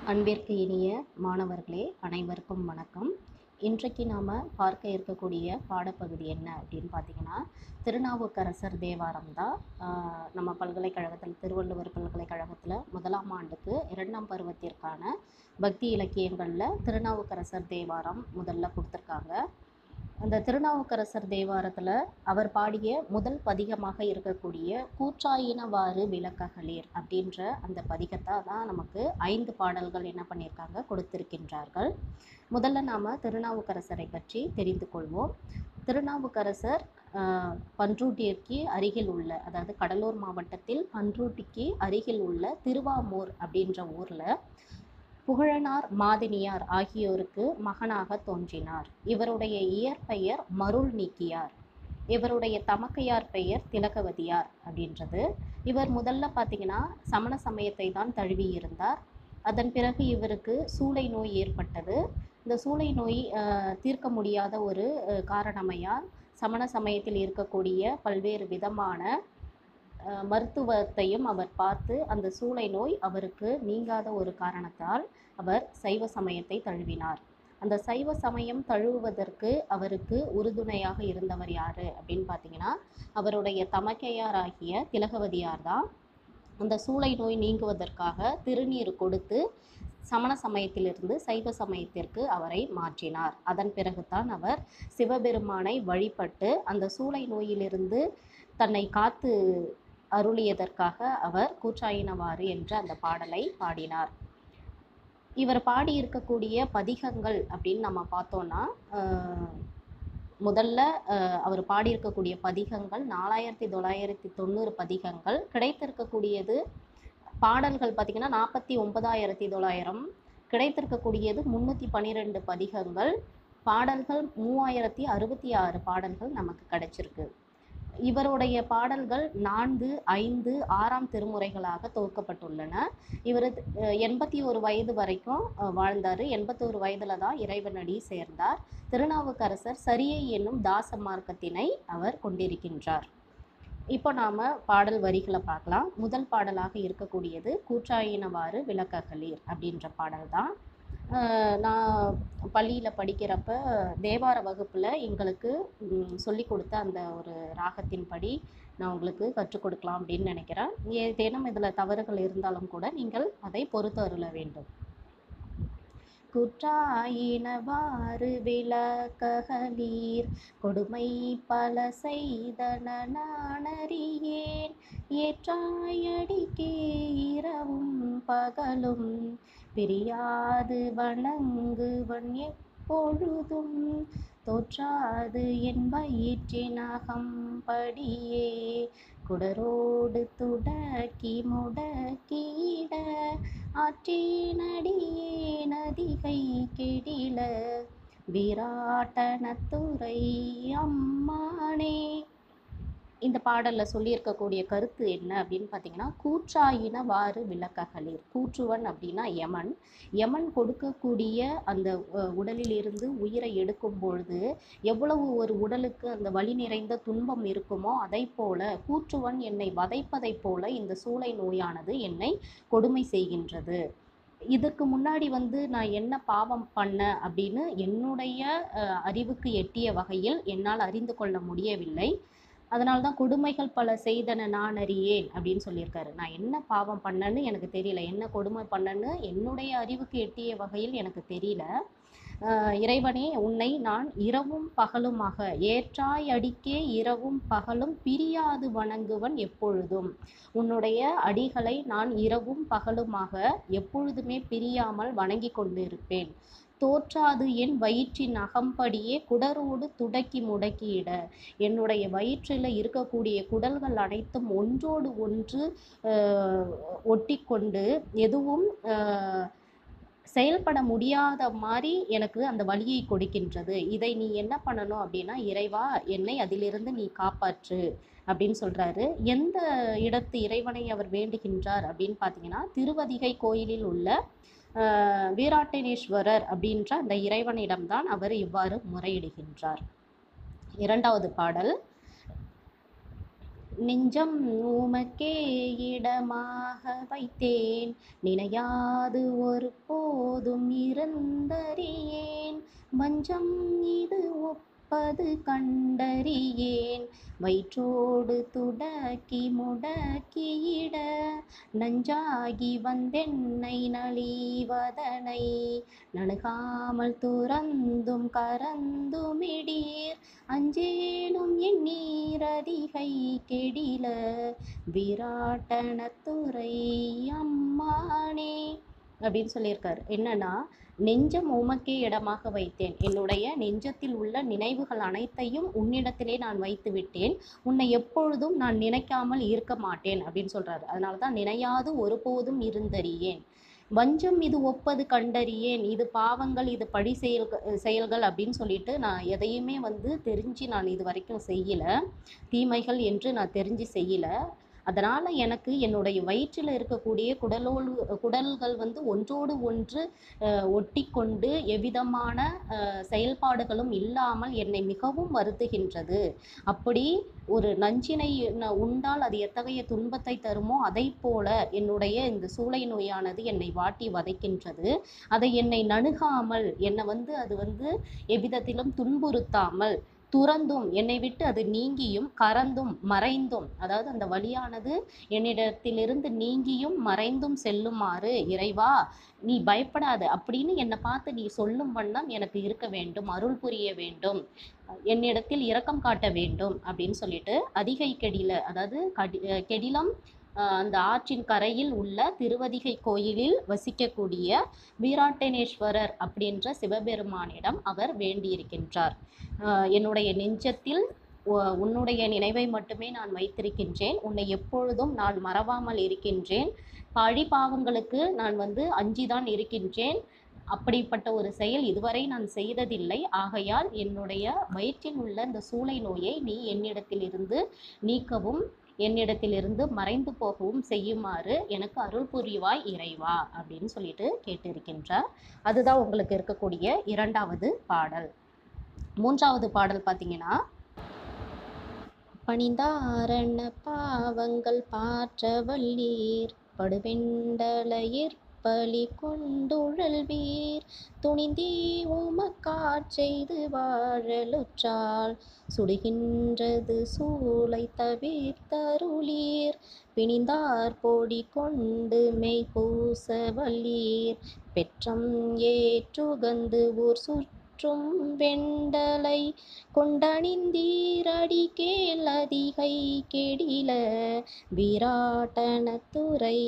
அன்பிற்கு இனிய மாணவர்களே அனைவருக்கும் வணக்கம் இன்றைக்கு நாம் பார்க்க இருக்கக்கூடிய பாடப்பகுதி என்ன அப்படின்னு பார்த்தீங்கன்னா திருநாவுக்கரசர் தேவாரம் தான் ஆஹ், நம்ம பல்கலைக்கழகத்தில் திருவள்ளுவர் பல்கலைக்கழகத்தில் முதலாம் ஆண்டுக்கு இரண்டாம் பருவத்திற்கான பக்தி இலக்கியங்களில் திருநாவுக்கரசர் தேவாரம் முதல்ல கொடுத்துருக்காங்க அந்த திருநாவுக்கரசர் தேவாரத்தில் அவர் பாடிய முதல் பதிகமாக இருக்கக்கூடிய கூற்றாயினவாறு விளக்ககளீர் அப்படின்ற அந்த பதிகத்தை தான் நமக்கு ஐந்து பாடல்கள் என்ன பண்ணியிருக்காங்க கொடுத்திருக்கின்றார்கள் முதல்ல நாம் திருநாவுக்கரசரை பற்றி தெரிந்து கொள்வோம் திருநாவுக்கரசர் ஆஹ், பன்ருட்டிக்கு அருகில் உள்ள அதாவது கடலூர் மாவட்டத்தில் பன்ருட்டிக்கு அருகில் உள்ள திருவாமூர் அப்படின்ற ஊரில் புகழனார் மாதினியார் ஆகியோருக்கு மகனாக தோன்றினார் இவருடைய இயற்பெயர் மருள் நீக்கியார் இவருடைய தமக்கையார் பெயர் திலகவதியார் அப்படின்றது இவர் முதல்ல பார்த்தீங்கன்னா சமண சமயத்தை தான் தழுவி இருந்தார் அதன் பிறகு இவருக்கு சூளை நோய் ஏற்பட்டது இந்த சூளை நோய் ஆஹ், தீர்க்க முடியாத ஒரு ஆஹ், காரணமையால் சமண சமயத்தில் இருக்கக்கூடிய பல்வேறு விதமான அஹ், மருத்துவத்தையும் அவர் பார்த்து அந்த சூளை நோய் அவருக்கு நீங்காத ஒரு காரணத்தால் அவர் சைவ சமயத்தை தழுவினார் அந்த சைவ சமயம் தழுவுவதற்கு அவருக்கு உறுதுணையாக இருந்தவர் யாரு அப்படின்னு பார்த்தீங்கன்னா அவருடைய தமக்கையாராகிய திலகவதியார் தான் அந்த சூளை நோய் நீங்குவதற்காக திருநீர் கொடுத்து சமண சமயத்திலிருந்து சைவ சமயத்திற்கு அவரை மாற்றினார் அதன் பிறகுதான் அவர் சிவபெருமானை வழிபட்டு அந்த சூளை நோயிலிருந்து தன்னை காத்து அருளியதற்காக அவர் கூற்றாயினவாறு என்ற அந்த பாடலை பாடினார் இவர் பாடியிருக்கக்கூடிய பதிகங்கள் அப்படின்னு நம்ம பார்த்தோன்னா ஆஹ், முதல்ல ஆஹ், அவர் பாடியிருக்கக்கூடிய பதிகங்கள் நாலாயிரத்தி தொள்ளாயிரத்தி தொண்ணூறு பதிகங்கள் கிடைத்திருக்கக்கூடியது பாடல்கள் பார்த்திங்கன்னா நாற்பத்தி ஒன்பதாயிரத்தி தொள்ளாயிரம் கிடைத்திருக்கக்கூடியது முந்நூற்றி பன்னிரெண்டு பதிகங்கள் பாடல்கள் மூவாயிரத்தி அறுபத்தி ஆறு பாடல்கள் நமக்கு கிடைச்சிருக்கு இவருடைய பாடல்கள் நான்கு ஐந்து ஆறாம் திருமுறைகளாக தொகுக்கப்பட்டுள்ளன இவர் எண்பத்தி ஒரு வயது வரைக்கும் அஹ், வாழ்ந்தார் எண்பத்தோரு வயதில் தான் இறைவனடி சேர்ந்தார் திருநாவுக்கரசர் சரியை என்னும் தாச மார்க்கத்தினை அவர் கொண்டிருக்கின்றார் இப்போ நாம் பாடல் வரிகளை பார்க்கலாம் முதல் பாடலாக இருக்கக்கூடியது கூற்றாயினவாறு விளக்ககளீர் அப்படின்ற பாடல் தான் அஹ் நான் பள்ளியில் படிக்கிறப்ப தேவார வகுப்பில் எங்களுக்கு சொல்லி கொடுத்த அந்த ஒரு ராகத்தின்படி நான் உங்களுக்கு கற்றுக் கொடுக்கலாம் அப்படின்னு நினைக்கிறேன் ஏதேனும் இதில் தவறுகள் இருந்தாலும் கூட நீங்கள் அதை பொறுத்து அருள வேண்டும் குற்றாயினவாறு விளக்ககளீர் கொடுமை பல செய்தன நானறியேன் ஏற்றாயடிக்கே இரவும் பகலும் பிரியாது வணங்குவன் எப்பொழுதும் தோற்றாது என் வயிற்றினகம்படியே குடரோடு துடக்கி முடக்கிட ஆற்றினடியே நதிகை கெடில விராட்டனத்துறை அம்மானே இந்த பாடலில் சொல்லியிருக்கக்கூடிய கருத்து என்ன அப்படின்னு பார்த்தீங்கன்னா கூற்றாயின வாறு விளக்ககளீர் கூற்றுவன் அப்படின்னா யமன் யமன் கொடுக்கக்கூடிய அந்த அஹ், உடலிலிருந்து உயிரை எடுக்கும் பொழுது எவ்வளவு ஒரு உடலுக்கு அந்த வலி நிறைந்த துன்பம் இருக்குமோ அதை போல கூற்றுவன் என்னை வதைப்பதைப் போல இந்த சூளை நோயானது என்னை கொடுமை செய்கின்றது இதுக்கு முன்னாடி வந்து நான் என்ன பாவம் பண்ணேன் அப்படின்னு என்னுடைய அஹ், அறிவுக்கு எட்டிய வகையில் என்னால் அறிந்து கொள்ள முடியவில்லை அதனால தான் கொடுமைகள் பல செய்தன நான் அறியேன் அப்படின்னு சொல்லியிருக்காரு நான் என்ன பாவம் பண்ணேன்னு எனக்கு தெரியல என்ன கொடுமை பண்ணேன்னு என்னுடைய அறிவுக்கு எட்டிய வகையில் எனக்கு தெரியல ஆஹ் இறைவனே உன்னை நான் இரவும் பகலுமாக ஏற்றாய் அடிக்கே இரவும் பகலும் பிரியாது வணங்குவன் எப்பொழுதும் உன்னுடைய அடிகளை நான் இரவும் பகலுமாக எப்பொழுதுமே பிரியாமல் வணங்கி கொண்டிருப்பேன் தோற்றாது என் வயிற்றின் அகம்படியே குடரோடு துடக்கி முடக்கியிட என்னுடைய வயிற்றில் இருக்கக்கூடிய குடல்கள் அனைத்தும் ஒன்றோடு ஒன்று ஆஹ், ஒட்டிக்கொண்டு எதுவும் ஆஹ், செயல்பட முடியாத மாதிரி எனக்கு அந்த வலியை கொடுக்கின்றது இதை நீ என்ன பண்ணணும் அப்படின்னா இறைவா என்னை அதிலிருந்து நீ காப்பாற்று அப்படின்னு சொல்றாரு எந்த இடத்து இறைவனை அவர் வேண்டுகின்றார் அப்படின்னு பார்த்தீங்கன்னா திருவதிகை கோயிலில் உள்ள ஆஹ், வீராட்டனேஸ்வரர் அப்படின்ற அந்த இறைவனிடம்தான் அவர் இவ்வாறு முறையிடுகின்றார் இரண்டாவது பாடல் நெஞ்சம் உமக்கே இடமாக வைத்தேன் நினையாது ஒரு போதும் இருந்தறியேன் வஞ்சம் இது ஒப்பது கண்டறியேன் வயிற்றோடு துடக்கி முடக்கியிட நஞ்சாகி வந்தென்னை நலிவதனை நணுகாமல் துறந்தும் கரந்துமிடீர் அஞ்சேலும் என் நீரதிகை கெடில விராட்டனத்துறை அம்மானே அப்படின்னு சொல்லியிருக்காரு என்னன்னா நெஞ்சம் உமக்கே இடமாக வைத்தேன் என்னுடைய நெஞ்சத்தில் உள்ள நினைவுகள் அனைத்தையும் உன்னிடத்திலே நான் வைத்து விட்டேன் உன்னை எப்பொழுதும் நான் நினைக்காமல் இருக்க மாட்டேன் அப்படின்னு சொல்றாரு அதனால தான் நினையாது ஒருபோதும் இருந்தறியேன் வஞ்சம் இது ஒப்பது கண்டறியேன் இது பாவங்கள் இது பழி செயல்கள் செயல்கள் அப்படின்னு சொல்லிட்டு நான் எதையுமே வந்து தெரிஞ்சு நான் இது வரைக்கும் செய்யலை தீமைகள் என்று நான் தெரிஞ்சு செய்யலை அதனால் எனக்கு என்னுடைய வயிற்றில் இருக்கக்கூடிய குடலோடு குடல்கள் வந்து ஒன்றோடு ஒன்று ஒட்டி கொண்டு எவ்விதமான அஹ், செயல்பாடுகளும் இல்லாமல் என்னை மிகவும் வருத்துகின்றது அப்படி ஒரு நஞ்சினை ந- உண்டால் அது எத்தகைய துன்பத்தை தருமோ அதை போல என்னுடைய இந்த சூளை நோயானது என்னை வாட்டி வதைக்கின்றது அதை என்னை நணுகாமல் என்னை வந்து அது வந்து எவ்விதத்திலும் துன்புறுத்தாமல் துறந்தும் என்னை விட்டு அது நீங்கியும் கறந்தும் மறைந்தும் அதாவது அந்த வழியானது என்னிடத்திலிருந்து நீங்கியும் மறைந்தும் செல்லுமாறு இறைவா நீ பயப்படாத அப்படின்னு என்னை பார்த்து நீ சொல்லும் வண்ணம் எனக்கு இருக்க வேண்டும் அருள் புரிய வேண்டும் என்னிடத்தில் இரக்கம் காட்ட வேண்டும் அப்படின்னு சொல்லிட்டு அதிகை கெடில அதாவது கடி அஹ் கெடிலம் அஹ் அந்த ஆற்றின் கரையில் உள்ள திருவதிகை கோயிலில் வசிக்கக்கூடிய வீராட்டனேஸ்வரர் அப்படின்ற சிவபெருமானிடம் அவர் வேண்டியிருக்கின்றார் அஹ் என்னுடைய நெஞ்சத்தில் உ- உன்னுடைய நினைவை மட்டுமே நான் வைத்திருக்கின்றேன் உன்னை எப்பொழுதும் நான் மறவாமல் இருக்கின்றேன் பழி பாவங்களுக்கு நான் வந்து அஞ்சிதான் இருக்கின்றேன் அப்படிப்பட்ட ஒரு செயல் இதுவரை நான் செய்ததில்லை ஆகையால் என்னுடைய வயிற்றில் உள்ள இந்த சூளை நோயை நீ என்னிடத்திலிருந்து நீக்கவும் என்னிடத்திலிருந்து மறைந்து போகவும் செய்யுமாறு எனக்கு அருள் புரிவாய் இறைவா அப்படின்னு சொல்லிட்டு கேட்டிருக்கின்றார் அதுதான் உங்களுக்கு இருக்கக்கூடிய இரண்டாவது பாடல் மூன்றாவது பாடல் பார்த்தீங்கன்னா பணிந்தாரண பாவங்கள் பாற்ற வல்லீர் படுவெண்டலையிற் பலி கொண்டுழல்வீர் துணிந்தே உமக்காற் செய்து வாழலுற்றால் சுடுகின்றது சூளை தவிர்த்தருளீர் பிணிந்தார் பொடி கொண்டு மெய் பூச வல்லீர் பெற்றம் ஏற்றுகந்து ஊர் சுற்றும் வெண்டலை கொண்டணிந்தீரடி கேள் அதிகை கெடில விராட்டனத்துறை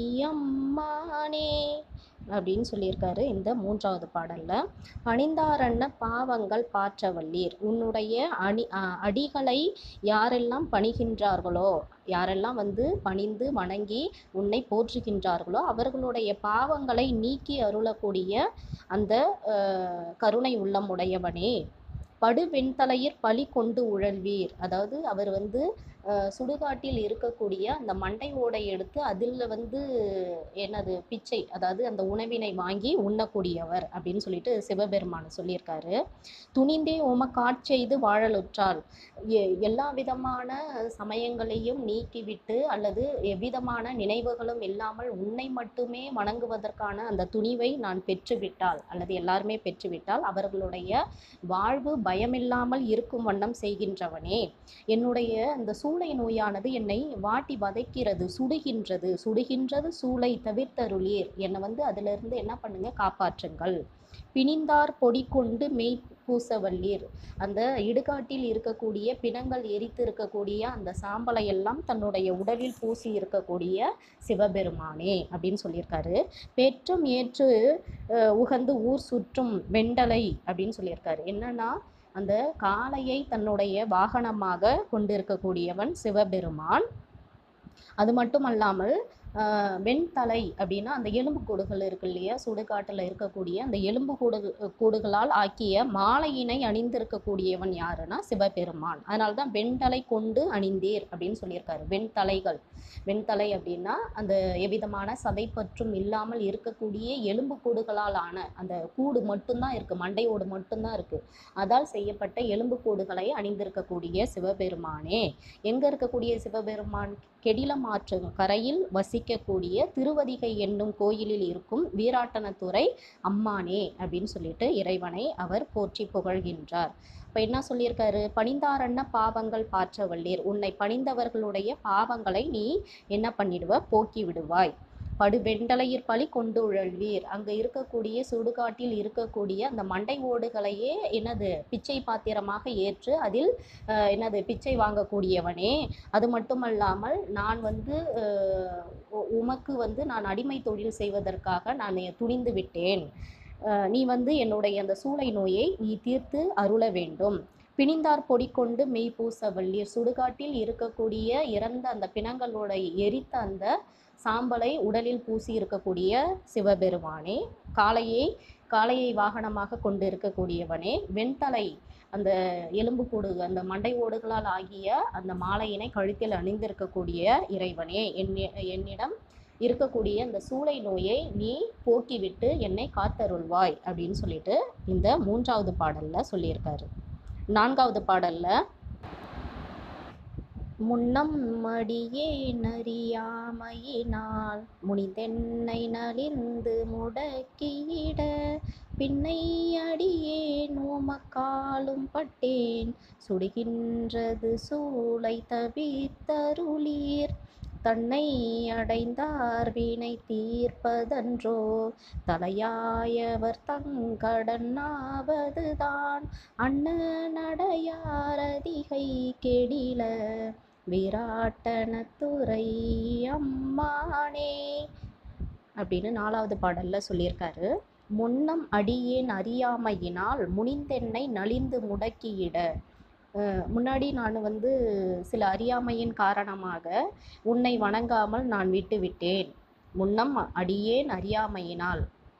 அம்மானே அப்படின்னு சொல்லியிருக்காரு இந்த மூன்றாவது பாடல்ல பணிந்தாரண்ண பாவங்கள் பாற்றவல்லீர் உன்னுடைய அணி அ- அடிகளை யாரெல்லாம் பணிகின்றார்களோ யாரெல்லாம் வந்து பணிந்து வணங்கி உன்னை போற்றுகின்றார்களோ அவர்களுடைய பாவங்களை நீக்கி அருளக்கூடிய அந்த அஹ், கருணை உள்ளம் உடையவனே படு வெண்தலையிற் பலி கொண்டு உழல்வீர் அதாவது அவர் வந்து அஹ், சுடுகாட்டில் இருக்கக்கூடிய அந்த மண்டை ஓடை எடுத்து அதில் வந்து என்னது பிச்சை அதாவது அந்த உணவினை வாங்கி உண்ணக்கூடியவர் அப்படின்னு சொல்லிட்டு சிவபெருமான் சொல்லியிருக்காரு துணிந்தே உமக்காட் செய்து வாழலுற்றால் எ- எல்லா விதமான சமயங்களையும் நீக்கிவிட்டு அல்லது எவ்விதமான நினைவுகளும் இல்லாமல் உன்னை மட்டுமே வணங்குவதற்கான அந்த துணிவை நான் பெற்றுவிட்டால் அல்லது எல்லாருமே பெற்றுவிட்டால் அவர்களுடைய வாழ்வு பயமில்லாமல் இருக்கும் வண்ணம் செய்கின்றவனே என்னுடைய அந்த சூளை நோயானது என்னை வாட்டி வதைக்கிறது சுடுகின்றது சுடுகின்றது சூளை தவிர்த்தருளீர் என்னை வந்து அதிலிருந்து என்ன பண்ணுங்க காப்பாற்றுங்கள் பிணிந்தார் பொடி கொண்டு மெய் பூசவல்லீர் அந்த இடுகாட்டில் இருக்கக்கூடிய பிணங்கள் எரித்து இருக்கக்கூடிய அந்த சாம்பலை எல்லாம் தன்னுடைய உடலில் பூசி இருக்கக்கூடிய சிவபெருமானே அப்படின்னு சொல்லியிருக்காரு பெற்றும் ஏற்று அஹ், உகந்து ஊர் சுற்றும் வெண்டலை அப்படின்னு சொல்லியிருக்காரு என்னன்னா அந்த காளையை தன்னுடைய வாகனமாக கொண்டிருக்கக்கூடியவன் சிவபெருமான் அது மட்டுமல்லாமல் ஆஹ் வெண்தலை அப்படின்னா அந்த எலும்பு கூடுகள் இருக்கு இல்லையா சுடுகாட்டில் இருக்கக்கூடிய அந்த எலும்பு கூடு கூடுகளால் ஆக்கிய மாலையினை அணிந்திருக்கக்கூடியவன் யாருன்னா சிவபெருமான் அதனால தான் வெண்தலை கொண்டு அணிந்தீர் அப்படின்னு சொல்லியிருக்காரு வெண்தலைகள் வெண்தலை அப்படின்னா அந்த எவ்விதமான சதைப்பற்றும் இல்லாமல் இருக்கக்கூடிய எலும்பு கூடுகளால் ஆன அந்த கூடு மட்டும்தான் இருக்கு மண்டையோடு மட்டும்தான் இருக்கு அதால் செய்யப்பட்ட எலும்பு கூடுகளை அணிந்திருக்கக்கூடிய சிவபெருமானே எங்க இருக்கக்கூடிய சிவபெருமான் கெடிலமாற்று கரையில் வசிக்கக்கூடிய திருவதிகை என்னும் கோயிலில் இருக்கும் வீராட்டனத்துறை அம்மானே அப்படின்னு சொல்லிட்டு இறைவனை அவர் போற்றி புகழ்கின்றார் இப்போ என்ன சொல்லியிருக்காரு பணிந்தாரண்ண பாவங்கள் பாற்ற வல்லீர் உன்னை பணிந்தவர்களுடைய பாவங்களை நீ என்ன பண்ணிடுவ போக்கி விடுவாய் படு வெண்டலையிற் பழி கொண்டு உழல்வீர் அங்க இருக்கக்கூடிய சுடுகாட்டில் இருக்கக்கூடிய அந்த மண்டை ஓடுகளையே என்னது பிச்சை பாத்திரமாக ஏற்று அதில் அஹ், என்னது பிச்சை வாங்கக்கூடியவனே அது மட்டுமல்லாமல் நான் வந்து அஹ், உ- உமக்கு வந்து நான் அடிமை தொழில் செய்வதற்காக நான் துணிந்து விட்டேன் அஹ், நீ வந்து என்னுடைய அந்த சூளை நோயை நீ தீர்த்து அருள வேண்டும் பிணிந்தார் பொடி கொண்டு மெய் பூச வள்ளீர் சுடுகாட்டில் இருக்கக்கூடிய இறந்த அந்த பிணங்களோட எரித்த அந்த சாம்பலை உடலில் பூசி இருக்கக்கூடிய சிவபெருமானே காளையை காளையை வாகனமாக கொண்டு இருக்கக்கூடியவனே வெண்தலை அந்த எலும்புக்கூடு அந்த மண்டை ஓடுகளால் ஆகிய அந்த மாலையினை கழுத்தில் அணிந்திருக்கக்கூடிய இறைவனே என்னி என்னிடம் இருக்கக்கூடிய அந்த சூளை நோயை நீ போக்கிவிட்டு என்னை காத்தருள்வாய் அப்படின்னு சொல்லிட்டு இந்த மூன்றாவது பாடல்ல சொல்லியிருக்காரு நான்காவது பாடல்ல முன்னம் மடியே நறியாமையினால் முனிதென்னை நலிந்து முடக்கியிட பின்னை அடியே நோமக்காலும் பட்டேன் சுடுகின்றது சூளை தவித்தருளீர் தன்னை அடைந்தார் வினை தீர்ப்பதன்றோ தலையாயவர் தங்கடன் ஆவதுதான் அண்ணனடையாரதிகை கெடில விராட்டனத்துறை அம்மானே அப்படின்னு நாலாவது பாடல்ல சொல்லியிருக்காரு முன்னம் அடியேன் அறியாமையினால் முனிந்தென்னை நலிந்து முடக்கியிட அஹ் முன்னாடி நான் வந்து சில அறியாமையின் காரணமாக உன்னை வணங்காமல் நான் விட்டு விட்டேன் முன்னம் அடியேன் அறியாமையினால்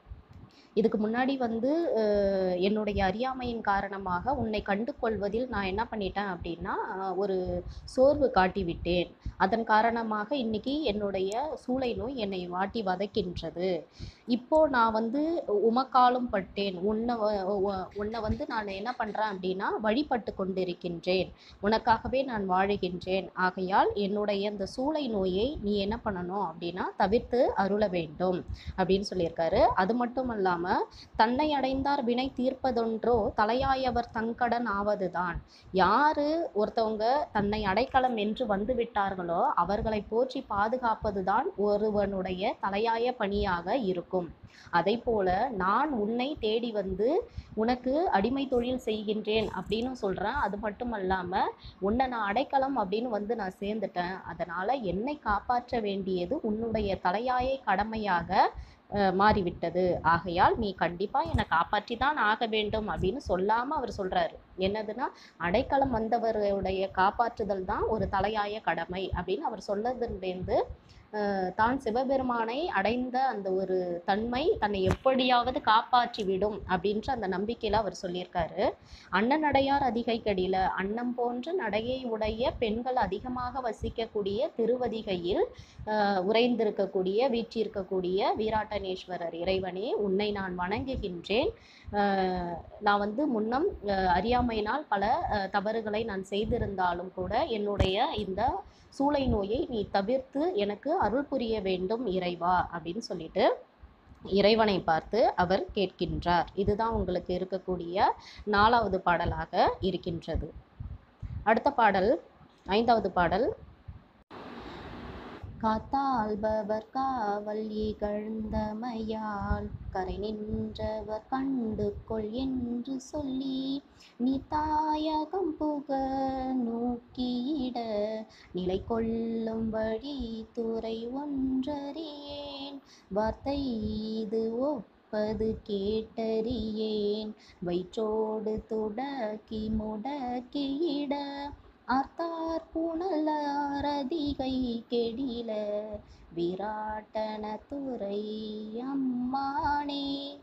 இதுக்கு முன்னாடி வந்து அஹ், என்னுடைய அறியாமையின் காரணமாக உன்னை கண்டு கொள்வதில் நான் என்ன பண்ணிட்டேன் அப்படின்னா அஹ், ஒரு சோர்வு காட்டிவிட்டேன் அதன் காரணமாக இன்னைக்கு என்னுடைய சூளை நோய் என்னை வாட்டி வதைக்கின்றது இப்போ நான் வந்து உமக்காலும் பட்டேன் உன்னை வ- உ- உன்னை வந்து நான் என்ன பண்றேன் அப்படின்னா வழிபட்டு கொண்டிருக்கின்றேன் உனக்காகவே நான் வாழுகின்றேன் ஆகையால் என்னுடைய இந்த சூளை நோயை நீ என்ன பண்ணணும் அப்படின்னா தவிர்த்து அருள வேண்டும் அப்படின்னு சொல்லியிருக்காரு அது மட்டும் இல்லாம தன்னை அடைந்தார் வினை தீர்ப்பதொன்றோ தலையாயவர் தங்கடன் ஆவதுதான் யாரு ஒருத்தவங்க தன்னை அடைக்கலம் என்று வந்து விட்டார்களோ அவர்களை போற்றி பாதுகாப்பதுதான் ஒருவனுடைய தலையாய பணியாக இருக்கும் அதை போல நான் உன்னை தேடி வந்து உனக்கு அடிமை தொழில் செய்கின்றேன் அப்படின்னு சொல்றேன் அது மட்டும் அல்லாம உன்னை நான் அடைக்கலம் அப்படின்னு வந்து நான் சேர்ந்துட்டேன் அதனால என்னை காப்பாற்ற வேண்டியது உன்னுடைய தலையாய கடமையாக அஹ், மாறிவிட்டது ஆகையால் நீ கண்டிப்பா என்னை காப்பாற்றி தான் ஆக வேண்டும் அப்படின்னு சொல்லாம அவர் சொல்றாரு என்னதுன்னா அடைக்கலம் வந்தவருடைய காப்பாற்றுதல் தான் ஒரு தலையாய கடமை அப்படின்னு அவர் சொன்னதுலேருந்து அஹ், தான் சிவபெருமானை அடைந்த அந்த ஒரு தன்மை தன்னை எப்படியாவது காப்பாற்றி விடும் அப்படின்ற அந்த நம்பிக்கையில அவர் சொல்லியிருக்காரு அண்ணனடையார் அதிகை கடில அன்னம் போன்ற நடையை உடைய பெண்கள் அதிகமாக வசிக்கக்கூடிய திருவதிகையில் அஹ், உறைந்திருக்கக்கூடிய வீற்றிருக்கக்கூடிய வீராட்டனேஸ்வரர் இறைவனே உன்னை நான் வணங்குகின்றேன் அஹ், நான் வந்து முன்னம் அஹ், அறியாமையினால் பல அஹ், தவறுகளை நான் செய்திருந்தாலும் கூட என்னுடைய இந்த சூளை நோயை நீ தவிர்த்து எனக்கு அருள் புரிய வேண்டும் இறைவா அப்படின்னு சொல்லிட்டு இறைவனை பார்த்து அவர் கேட்கின்றார் இதுதான் உங்களுக்கு இருக்கக்கூடிய நாலாவது பாடலாக இருக்கின்றது அடுத்த பாடல் ஐந்தாவது பாடல் காத்தாள்பவர் காவல் இகழ்ந்தமையால் கரை நின்றவர் கண்டு கொள் என்று சொல்லி நீ தாயகம் புக நோக்கியிட நிலை கொள்ளும் வழி துறை ஒன்றறியேன் வார்த்தை இது ஒப்பது கேட்டறியேன் வயிற்றோடு துடக்கி முடக்கியிட ஆர்த்தார் புனலாரதிகை கெடில விராட்டன துறை அம்மானே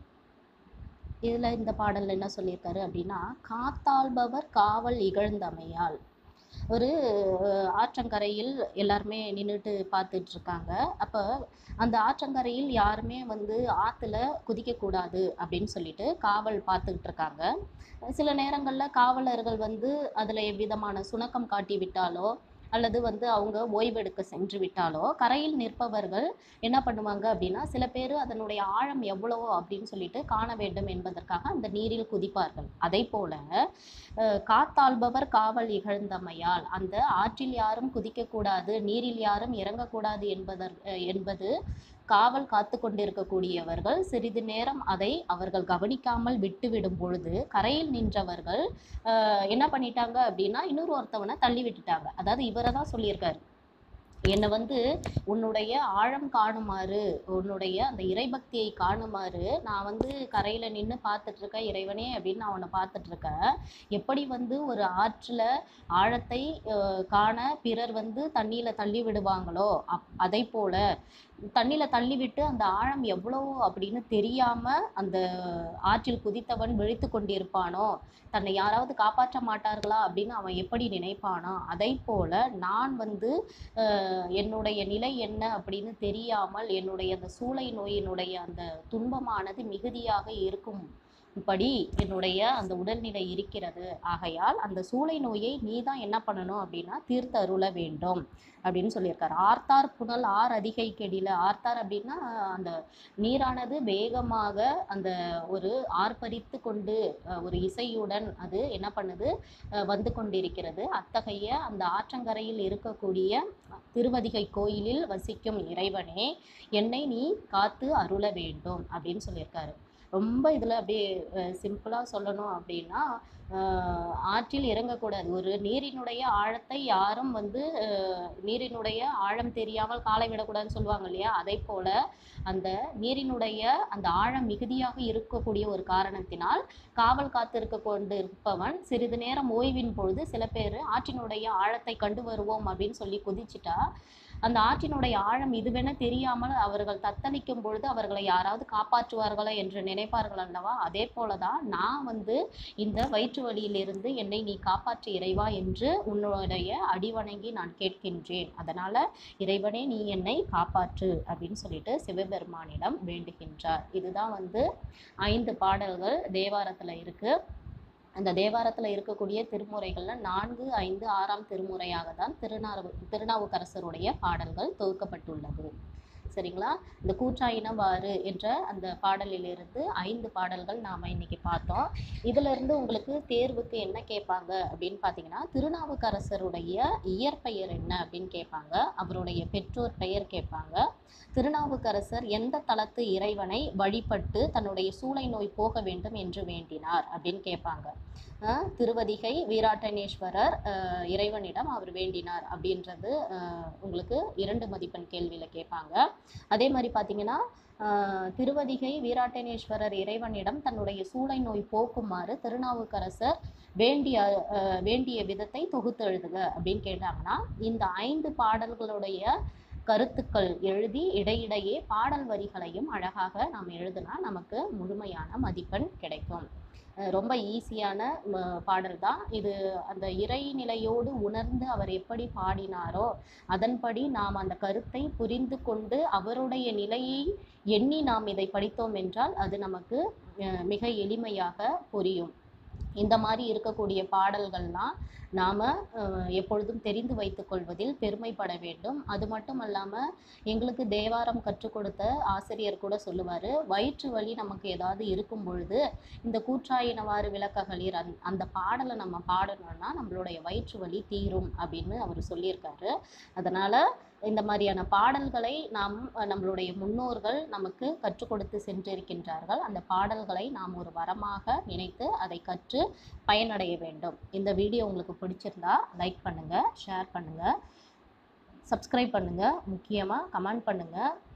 இதில் இந்த பாடலில் என்ன சொல்லியிருக்காரு அப்படின்னா காத்தாள்பவர் காவல் இகழ்ந்தமையால் ஒரு அஹ், ஆற்றங்கரையில் எல்லாருமே நின்றுட்டு பார்த்துட்டு இருக்காங்க அப்போ அந்த ஆற்றங்கரையில் யாருமே வந்து ஆற்றுல குதிக்கக்கூடாது அப்படின்னு சொல்லிட்டு காவல் பார்த்துக்கிட்டு இருக்காங்க சில நேரங்களில் காவலர்கள் வந்து அதில் எவ்விதமான சுணக்கம் காட்டி விட்டாலோ அல்லது வந்து அவங்க ஓய்வெடுக்க சென்று விட்டாலோ கரையில் நிற்பவர்கள் என்ன பண்ணுவாங்க அப்படின்னா சில பேர் அதனுடைய ஆழம் எவ்வளவோ அப்படின்னு சொல்லிட்டு காண வேண்டும் என்பதற்காக அந்த நீரில் குதிப்பார்கள் அதை போல அஹ், காத்தாள்பவர் காவல் இகழ்ந்தமையால் அந்த ஆற்றில் யாரும் குதிக்கக்கூடாது நீரில் யாரும் இறங்கக்கூடாது என்பதற் அஹ், என்பது காவல் காத்து கொண்டிருக்கக்கூடியவர்கள் சிறிது நேரம் அதை அவர்கள் கவனிக்காமல் விட்டுவிடும் பொழுது கரையில் நின்றவர்கள் ஆஹ் என்ன பண்ணிட்டாங்க அப்படின்னா இன்னொரு ஒருத்தவனை தள்ளி விட்டுட்டாங்க அதாவது இவரை தான் சொல்லியிருக்காரு என்னை வந்து உன்னுடைய ஆழம் காணுமாறு உன்னுடைய அந்த இறைபக்தியை காணுமாறு நான் வந்து கரையில் நின்று பார்த்துட்டு இருக்கேன் இறைவனே அப்படின்னு நான் உன்னை பார்த்துட்டு இருக்கேன் எப்படி வந்து ஒரு ஆற்றில் ஆழத்தை ஆஹ் காண பிறர் வந்து தண்ணியில் தள்ளி விடுவாங்களோ அப் அதை போல தண்ணியில் தள்ளி விட்டு அந்த ஆழம் எவ்வளோ அப்படின்னு தெரியாமல் அந்த ஆற்றில் குதித்தவன் விழித்து கொண்டிருப்பானோ தன்னை யாராவது காப்பாற்ற மாட்டார்களா அப்படின்னு அவன் எப்படி நினைப்பானோ அதை போல நான் வந்து அஹ், என்னுடைய நிலை என்ன அப்படின்னு தெரியாமல் என்னுடைய அந்த சூளை நோயினுடைய அந்த துன்பமானது மிகுதியாக இருக்கும் படி என்னுடைய அந்த உடல்நிலை இருக்கிறது ஆகையால் அந்த சூளை நோயை நீ தான் என்ன பண்ணணும் அப்படின்னா தீர்த்து அருள வேண்டும் அப்படின்னு சொல்லியிருக்காரு ஆர்த்தார் புனல் ஆர் அதிகை கெடில ஆர்த்தார் அப்படின்னா அந்த நீரானது வேகமாக அந்த ஒரு ஆர்ப்பரித்து கொண்டு அஹ், ஒரு இசையுடன் அது என்ன பண்ணுது அஹ், வந்து கொண்டிருக்கிறது அத்தகைய அந்த ஆற்றங்கரையில் இருக்கக்கூடிய திருவதிகை கோயிலில் வசிக்கும் இறைவனே என்னை நீ காத்து அருள வேண்டும் அப்படின்னு சொல்லியிருக்காரு ரொம்ப இதில் அப்படியே சிம்பிளாக சொல்லணும் அப்படின்னா அஹ், ஆற்றில் இறங்கக்கூடாது ஒரு நீரினுடைய ஆழத்தை யாரும் வந்து அஹ், நீரினுடைய ஆழம் தெரியாமல் காலை விடக்கூடாதுன்னு சொல்லுவாங்க இல்லையா அதை போல அந்த நீரினுடைய அந்த ஆழம் மிகுதியாக இருக்கக்கூடிய ஒரு காரணத்தினால் காவல் காத்திருக்க கொண்டு இருப்பவன் சிறிது நேரம் ஓய்வின் பொழுது சில பேர் ஆற்றினுடைய ஆழத்தை கண்டு வருவோம் அப்படின்னு சொல்லி குதிச்சிட்டா அந்த ஆற்றினுடைய ஆழம் இதுவென தெரியாமல் அவர்கள் தத்தளிக்கும் பொழுது அவர்களை யாராவது காப்பாற்றுவார்களா என்று நினைப்பார்கள் அல்லவா அதே போலதான் நான் வந்து இந்த வயிற்று வலியிலிருந்து என்னை நீ காப்பாற்று இறைவா என்று உன்னுடைய அடிவணங்கி நான் கேட்கின்றேன் அதனால இறைவனே நீ என்னை காப்பாற்று அப்படின்னு சொல்லிட்டு சிவபெருமானிடம் வேண்டுகின்றார் இதுதான் வந்து ஐந்து பாடல்கள் தேவாரத்துல இருக்கு அந்த தேவாரத்துல இருக்கக்கூடிய திருமுறைகள்ல நான்கு ஐந்து ஆறாம் திருமுறையாக தான் திருநாவு திருநாவுக்கரசருடைய பாடல்கள் தொகுக்கப்பட்டுள்ளது சரிங்களா இந்த கூற்றாயினவாறு என்ற அந்த பாடலிலிருந்து ஐந்து பாடல்கள் நாம இன்னைக்கு பார்த்தோம் இதுல இருந்து உங்களுக்கு தேர்வுக்கு என்ன கேட்பாங்க அப்படின்னு பார்த்தீங்கன்னா திருநாவுக்கரசருடைய இயற்பெயர் என்ன அப்படின்னு கேட்பாங்க அவருடைய பெற்றோர் பெயர் கேட்பாங்க திருநாவுக்கரசர் எந்த தலத்து இறைவனை வழிபட்டு தன்னுடைய சூளை நோய் போக வேண்டும் என்று வேண்டினார் அப்படின்னு கேட்பாங்க அஹ் திருவதிகை வீராட்டனேஸ்வரர் அஹ் இறைவனிடம் அவர் வேண்டினார் அப்படின்றது அஹ் உங்களுக்கு இரண்டு மதிப்பெண் கேள்வியில கேட்பாங்க அதே மாதிரி பார்த்தீங்கன்னா ஆஹ் திருவதிகை வீராட்டனேஸ்வரர் இறைவனிடம் தன்னுடைய சூளை நோய் போக்குமாறு திருநாவுக்கரசர் வேண்டிய ஆஹ் வேண்டிய விதத்தை தொகுத்து எழுதுக அப்படின்னு கேட்டாங்கன்னா இந்த ஐந்து பாடல்களுடைய கருத்துக்கள் எழுதி இடையிடையே பாடல் வரிகளையும் அழகாக நாம் எழுதினா நமக்கு முழுமையான மதிப்பெண் கிடைக்கும் அஹ் ரொம்ப ஈஸியான ம- பாடல் தான் இது அந்த இறைநிலையோடு உணர்ந்து அவர் எப்படி பாடினாரோ அதன்படி நாம் அந்த கருத்தை புரிந்து கொண்டு அவருடைய நிலையை எண்ணி நாம் இதை படித்தோம் என்றால் அது நமக்கு அஹ், மிக எளிமையாக புரியும் இந்த மாதிரி இருக்கக்கூடிய பாடல்கள்லாம் நாம் எப்பொழுதும் தெரிந்து வைத்துக் கொள்வதில் பெருமைப்பட வேண்டும் அது மட்டும் இல்லாமல் எங்களுக்கு தேவாரம் கற்றுக் கொடுத்த ஆசிரியர் கூட சொல்லுவார் வயிற்று வலி நமக்கு ஏதாவது இருக்கும் பொழுது இந்த கூற்றாயினவாறு விளக்ககளிர் அந் அந்த பாடலை நம்ம பாடணும்னா நம்மளுடைய வயிற்று வலி தீரும் அப்படின்னு அவர் சொல்லியிருக்காரு அதனால் இந்த மாதிரியான பாடல்களை நாம் அஹ், நம்மளுடைய முன்னோர்கள் நமக்கு கற்றுக் கொடுத்து சென்றிருக்கின்றார்கள் அந்த பாடல்களை நாம் ஒரு வரமாக நினைத்து அதை கற்று பயனடைய வேண்டும் இந்த வீடியோ உங்களுக்கு பிடிச்சிருந்தா லைக் பண்ணுங்கள் ஷேர் பண்ணுங்கள் சப்ஸ்கிரைப் பண்ணுங்கள் முக்கியமாக கமெண்ட் பண்ணுங்கள்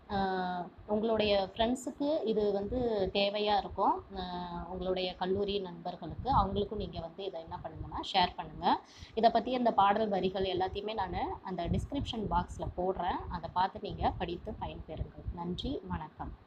ஆஹ் உங்களுடைய ஃப்ரெண்ட்ஸுக்கு இது வந்து தேவையாக இருக்கும் ஆஹ் உங்களுடைய கல்லூரி நண்பர்களுக்கு அவங்களுக்கும் நீங்கள் வந்து இதை என்ன பண்ணுங்கன்னா ஷேர் பண்ணுங்கள் இதை பற்றி அந்த பாடல் வரிகள் எல்லாத்தையுமே நான் அந்த டிஸ்கிரிப்ஷன் பாக்ஸில் போடுறேன் அதை பார்த்து நீங்கள் படித்து பயன்பெறுங்கள் நன்றி வணக்கம்